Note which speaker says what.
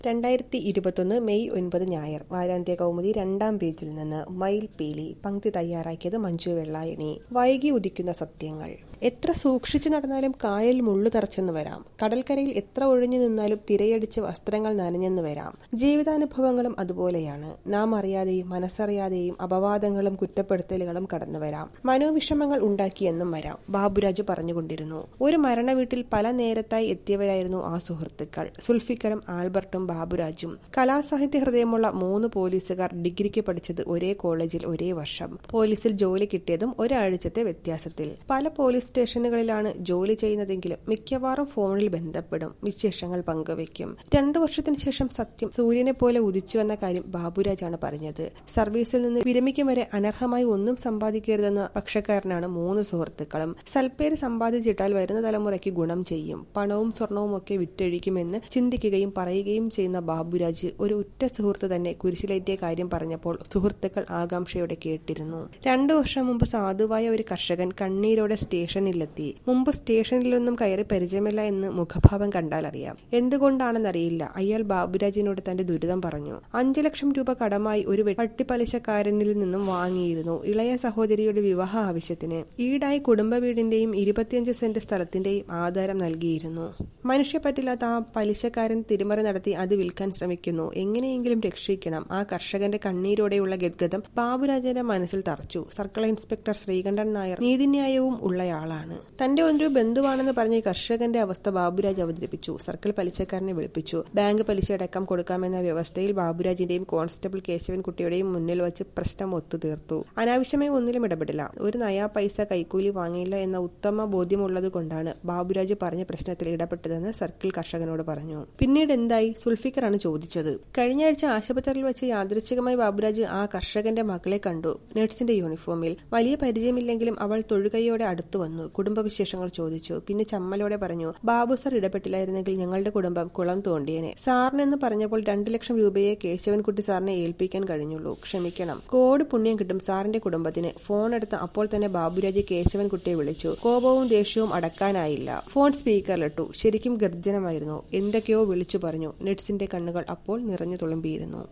Speaker 1: രണ്ടായിരത്തി ഇരുപത്തൊന്ന് മെയ് ഒൻപത് ഞായർ വാരാന്ത്യ കൗമുദി രണ്ടാം പേജിൽ നിന്ന് മയിൽ പീലി പങ്ക്തി തയ്യാറാക്കിയത് മഞ്ജു വെള്ളായണി വൈകി ഉദിക്കുന്ന സത്യങ്ങൾ എത്ര സൂക്ഷിച്ചു നടന്നാലും കായൽ മുള്ളു തറച്ചെന്ന് വരാം കടൽക്കരയിൽ എത്ര ഒഴിഞ്ഞു നിന്നാലും തിരയടിച്ച് വസ്ത്രങ്ങൾ നനഞ്ഞെന്ന് വരാം ജീവിതാനുഭവങ്ങളും അതുപോലെയാണ് നാം അറിയാതെയും മനസ്സറിയാതെയും അപവാദങ്ങളും കുറ്റപ്പെടുത്തലുകളും കടന്നു വരാം മനോവിഷമങ്ങൾ ഉണ്ടാക്കിയെന്നും വരാം ബാബുരാജ് പറഞ്ഞുകൊണ്ടിരുന്നു ഒരു മരണ വീട്ടിൽ പല നേരത്തായി എത്തിയവരായിരുന്നു ആ സുഹൃത്തുക്കൾ സുൽഫിക്കറും ആൽബർട്ടും ബാബുരാജും കലാസാഹിത്യ ഹൃദയമുള്ള മൂന്ന് പോലീസുകാർ ഡിഗ്രിക്ക് പഠിച്ചത് ഒരേ കോളേജിൽ ഒരേ വർഷം പോലീസിൽ ജോലി കിട്ടിയതും ഒരാഴ്ചത്തെ വ്യത്യാസത്തിൽ പല പോലീസ് സ്റ്റേഷനുകളിലാണ് ജോലി ചെയ്യുന്നതെങ്കിലും മിക്കവാറും ഫോണിൽ ബന്ധപ്പെടും വിശേഷങ്ങൾ പങ്കുവയ്ക്കും രണ്ടു വർഷത്തിന് ശേഷം സത്യം സൂര്യനെ പോലെ ഉദിച്ചുവെന്ന കാര്യം ബാബുരാജാണ് പറഞ്ഞത് സർവീസിൽ നിന്ന് വിരമിക്കും വരെ അനർഹമായി ഒന്നും സമ്പാദിക്കരുതെന്ന പക്ഷക്കാരനാണ് മൂന്ന് സുഹൃത്തുക്കളും സൽപ്പേര് സമ്പാദിച്ചിട്ടാൽ വരുന്ന തലമുറയ്ക്ക് ഗുണം ചെയ്യും പണവും സ്വർണവും ഒക്കെ വിറ്റഴിക്കുമെന്ന് ചിന്തിക്കുകയും പറയുകയും ചെയ്യുന്ന ബാബുരാജ് ഒരു ഉറ്റ സുഹൃത്ത് തന്നെ കുരിശിലേറ്റിയ കാര്യം പറഞ്ഞപ്പോൾ സുഹൃത്തുക്കൾ ആകാംക്ഷയോടെ കേട്ടിരുന്നു രണ്ടു വർഷം മുമ്പ് സാധുവായ ഒരു കർഷകൻ കണ്ണീരോടെ സ്റ്റേഷനിലെത്തി മുമ്പ് സ്റ്റേഷനിലൊന്നും കയറി പരിചയമില്ല എന്ന് മുഖഭാവം കണ്ടാൽ അറിയാം എന്തുകൊണ്ടാണെന്നറിയില്ല അയാൾ ബാബുരാജിനോട് തന്റെ ദുരിതം പറഞ്ഞു അഞ്ചു ലക്ഷം രൂപ കടമായി ഒരു വെട്ടിപ്പലിശക്കാരനിൽ നിന്നും വാങ്ങിയിരുന്നു ഇളയ സഹോദരിയുടെ വിവാഹ ആവശ്യത്തിന് ഈടായി കുടുംബ വീടിന്റെയും ഇരുപത്തിയഞ്ച് സെന്റ് സ്ഥലത്തിന്റെയും ആധാരം നൽകിയിരുന്നു മനുഷ്യപ്പറ്റില്ലാത്ത ആ പലിശക്കാരൻ തിരിമറി നടത്തി അത് വിൽക്കാൻ ശ്രമിക്കുന്നു എങ്ങനെയെങ്കിലും രക്ഷിക്കണം ആ കർഷകന്റെ കണ്ണീരോടെയുള്ള ഗദ്ഗതം ബാബുരാജന്റെ മനസ്സിൽ തറച്ചു സർക്കിൾ ഇൻസ്പെക്ടർ ശ്രീകണ്ഠൻ നായർ നീതിന്യായവും ഉള്ളയാളാണ് തന്റെ ഒരു ബന്ധുവാണെന്ന് പറഞ്ഞ് കർഷകന്റെ അവസ്ഥ ബാബുരാജ് അവതരിപ്പിച്ചു സർക്കിൾ പലിശക്കാരനെ വിളിപ്പിച്ചു ബാങ്ക് പലിശയടക്കം കൊടുക്കാമെന്ന വ്യവസ്ഥയിൽ ബാബുരാജിന്റെയും കോൺസ്റ്റബിൾ കേശവൻകുട്ടിയുടെയും മുന്നിൽ വച്ച് പ്രശ്നം ഒത്തുതീർത്തു അനാവശ്യമായി ഒന്നിലും ഇടപെടില്ല ഒരു നയാ പൈസ കൈക്കൂലി വാങ്ങിയില്ല എന്ന ഉത്തമ ബോധ്യമുള്ളത് കൊണ്ടാണ് ബാബുരാജ് പറഞ്ഞ പ്രശ്നത്തിൽ ഇടപെട്ടതെന്ന് സർക്കിൾ കർഷകനോട് പറഞ്ഞു പിന്നീട് എന്തായി സുൽഫിക്കറാണ് ചോദിച്ചത് കഴിഞ്ഞ ആഴ്ച ആശുപത്രിയിൽ വെച്ച് യാദൃച്ഛികമായി ബാബുരാജ് ആ കർഷകന്റെ മകളെ കണ്ടു നഴ്സിന്റെ യൂണിഫോമിൽ വലിയ പരിചയമില്ലെങ്കിലും അവൾ തൊഴുകയോടെ അടുത്തു വന്നു കുടുംബവിശേഷങ്ങൾ ചോദിച്ചു പിന്നെ ചമ്മലോടെ പറഞ്ഞു ബാബു സർ ഇടപെട്ടില്ലായിരുന്നെങ്കിൽ ഞങ്ങളുടെ കുടുംബം കുളം തോണ്ടിയേനെ സാറിനെന്ന് പറഞ്ഞപ്പോൾ രണ്ടു ലക്ഷം രൂപയെ കേശവൻകുട്ടി സാറിനെ ഏൽപ്പിക്കാൻ കഴിഞ്ഞുള്ളൂ ക്ഷമിക്കണം കോടി പുണ്യം കിട്ടും സാറിന്റെ കുടുംബത്തിന് ഫോൺ എടുത്ത് അപ്പോൾ തന്നെ ബാബുരാജ് കേശവൻകുട്ടിയെ വിളിച്ചു കോപവും ദേഷ്യവും അടക്കാനായില്ല ഫോൺ സ്പീക്കറിലിട്ടു ശരിക്കും ഗർജനമായിരുന്നു എന്തൊക്കെയോ വിളിച്ചു പറഞ്ഞു നെറ്റ്സിന്റെ കണ്ണുകൾ അപ്പോൾ നിറഞ്ഞു തുളുമ്പിയിരുന്നു